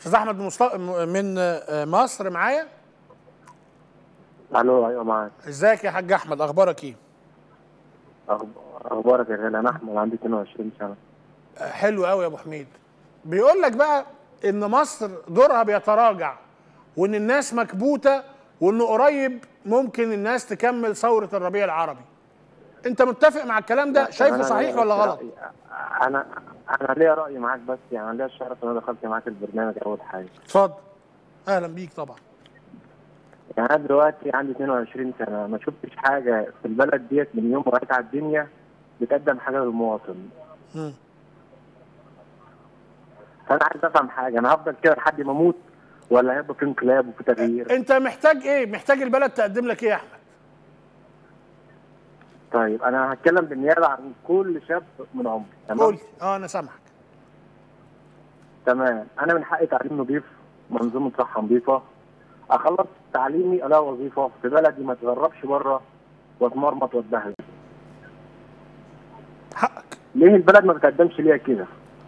استاذ احمد من مست- من آه، مصر معايا الو ايوه معاك ازيك يا حاج احمد اخبارك ايه أخب- اخبارك يا غالي انا احمد عندي 22 سنه آه، حلو قوي يا ابو حميد بيقول لك بقى ان مصر دورها بيتراجع وان الناس مكبوته وانه قريب ممكن الناس تكمل ثوره الربيع العربي انت متفق مع الكلام ده شايفه أنا صحيح ليا ولا بس غلط رأي- انا انا ليا راي معاك بس يعني أنا ليا الشرف ان انا دخلت معاك البرنامج اول حاجه اتفضل اهلا بيك طبعا يعني انا دلوقتي عندي 22 سنه ما شفتش حاجه في البلد ديت من يوم ما جيت على الدنيا بتقدم حاجه للمواطن مم. فانا عايز افهم حاجه انا هفضل كده لحد ما اموت ولا هيبقى في انقلاب وفي تغيير انت محتاج ايه محتاج البلد تقدم لك ايه يا احمد طيب انا هتكلم بالنيابه عن كل شاب من عمري تمام قول لي. اه انا سامعك تمام انا من حقي تعليم نظيف منظومه صحه نظيفه اخلص تعليمي الاقي وظيفه في بلدي ما اتغربش بره واتمرمط واتبهدل حقك ليه البلد ما بتقدمش ليا كده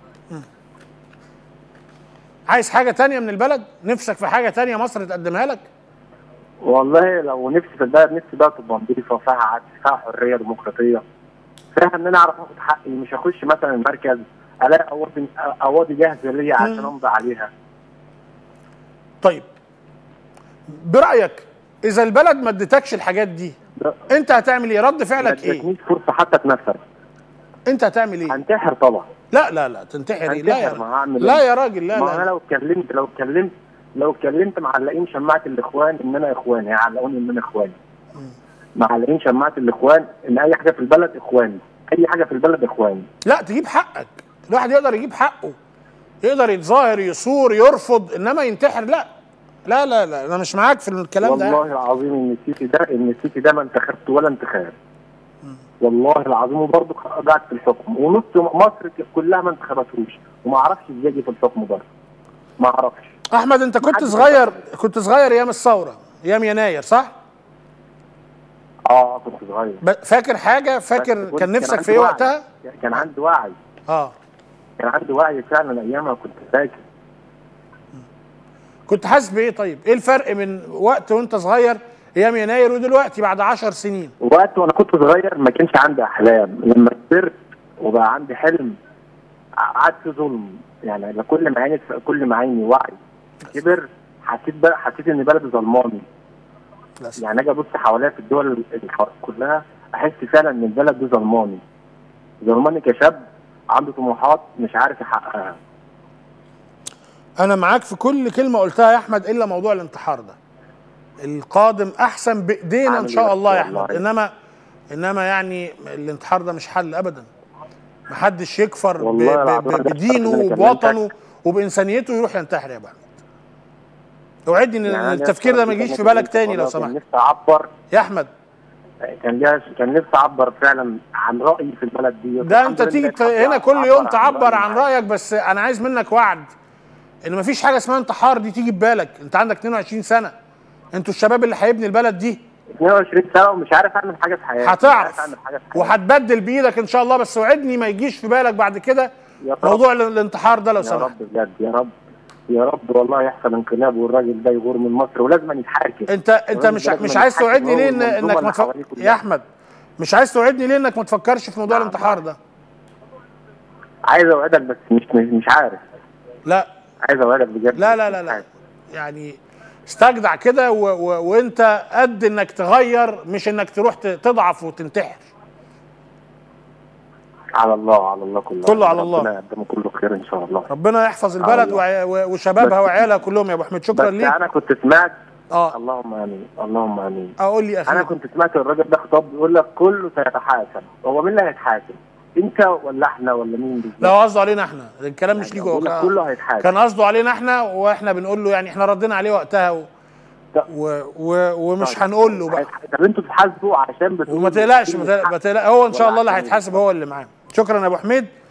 عايز حاجه تانية من البلد نفسك في حاجه تانية مصر تقدمها لك والله لو نفسي في البلد نفسي بقى تبقى نظيفه فيها عدل فيها حريه ديمقراطيه فيها ان انا اعرف اخد حقي مش اخش مثلا المركز الاقي قواضي قواضي جاهزه ليا عشان مم. امضي عليها طيب برايك اذا البلد ما ادتكش الحاجات دي ده- انت هتعمل ايه رد ما فعلك ايه ادتنيش فرصه حتى اتنفس انت هتعمل ايه هنتحر طبعا لا لا لا تنتحر ايه لا هنتحر، ما يا هعمل لا إيه؟ يا راجل لا ما انا لا لو اتكلمت لو اتكلمت لو اتكلمت معلقين شماعه الاخوان ان انا اخواني هيعلقوني ان انا اخواني معلقين شماعه الاخوان ان اي حاجه في البلد اخواني اي حاجه في البلد اخواني لا تجيب حقك الواحد يقدر يجيب حقه يقدر يتظاهر يصور يرفض انما ينتحر لا لا لا لا انا مش معاك في الكلام ده والله العظيم ان السيسي ده ان السيسي ده ما انتخبت ولا انتخاب والله العظيم وبرضه قاعد في الحكم ونص مصر كلها ما انتخبتهوش وما اعرفش ازاي جه في الحكم برضه ما اعرفش احمد انت كنت محدش صغير يقدر. كنت صغير ايام الثوره ايام يناير صح اه كنت صغير ب- فاكر حاجه بس فاكر كنت- كان نفسك عندي في ايه وعي. وقتها كان عندي وعي اه كان عندي وعي فعلا ايامها كنت فاكر كنت حاسس بايه طيب ايه الفرق من وقت وانت صغير ايام يناير ودلوقتي بعد عشر سنين وقت وانا كنت صغير ما كانش عندي احلام لما كبرت وبقى عندي حلم قعدت في ظلم يعني أنا كل ما عيني كل ما عيني وعي كبر حسيت بقى حسيت ان بلدي ظلماني للأسف. يعني اجي ابص حواليا في الدول اللي حواليا كلها احس فعلا ان البلد دي ظلماني ظلماني كشاب عنده طموحات مش عارف يحققها انا معاك في كل كلمه قلتها يا احمد الا موضوع الانتحار ده القادم احسن بايدينا ان أعمل شاء إيه الله يا والله. احمد انما انما يعني الانتحار ده مش حل ابدا محدش يكفر ب- والله ب- العظيم ب- ده بدينه أنا وبوطنه كلمتك. وبانسانيته يروح ينتحر يا ابو حميد اوعدني ان يعني أنا التفكير ده ما يجيش في بالك تاني لو والله كان سمحت نفسي اعبر يا احمد كان ليها كان نفسي اعبر فعلا عن رايي في البلد دي ده انت تيجي ت- هنا كل يوم تعبر عن رايك بس انا عايز منك وعد ان مفيش حاجه اسمها انتحار دي تيجي في بالك انت عندك 22 سنه انتوا الشباب اللي هيبني البلد دي 22 سنه ومش عارف اعمل حاجه في حياتي مش عارف هتعرف اعمل حاجه في حياتي وهتبدل بايدك ان شاء الله بس وعدني ما يجيش في بالك بعد كده يا رب. موضوع ال- الانتحار ده لو يا سمحت رب بجد يا رب يا رب والله يحصل انقلاب والراجل ده يغور من مصر ولازم يتحاكم انت انت مش لازم مش عايز يتحاكم توعدني هو ليه ان والمنظومة انك اللي ما تفك... حواليه كلها. يا احمد مش عايز توعدني ليه انك ما تفكرش في موضوع نعم. الانتحار ده عايز اوعدك بس مش مش, مش عارف لا عايز اوعدك بجد لا لا لا لا يعني استجدع كده و... و... وانت قد انك تغير مش انك تروح ت- تضعف وتنتحر على الله على الله كله كله على الله. ربنا يقدمه كله خير ان شاء الله ربنا يحفظ البلد الله. وع- و- وشبابها بس- وعيالها كلهم يا ابو حميد شكرا بس ليك انا كنت سمعت اه اللهم امين اللهم امين اقول لي انا اخي كنت سمعت الراجل ده خطاب بيقول لك كله سيتحاسب هو مين اللي هيتحاسب انت ولا احنا ولا مين بالظبط لا قصده علينا احنا الكلام مش يعني ليكوا بقول لك كله هيتحاسب كان قصده علينا احنا واحنا بنقول له يعني احنا ردينا عليه وقتها و... و... و... ومش طيب. هنقول له بقى هيتح- طب انتوا تتحاسبوا عشان بتقولوا وما تقلقش كلمة ما تقلق- ما حق. تقلق هو ان شاء ولا الله اللي عشان هيتحاسب هو اللي معاه شكرا يا ابو حميد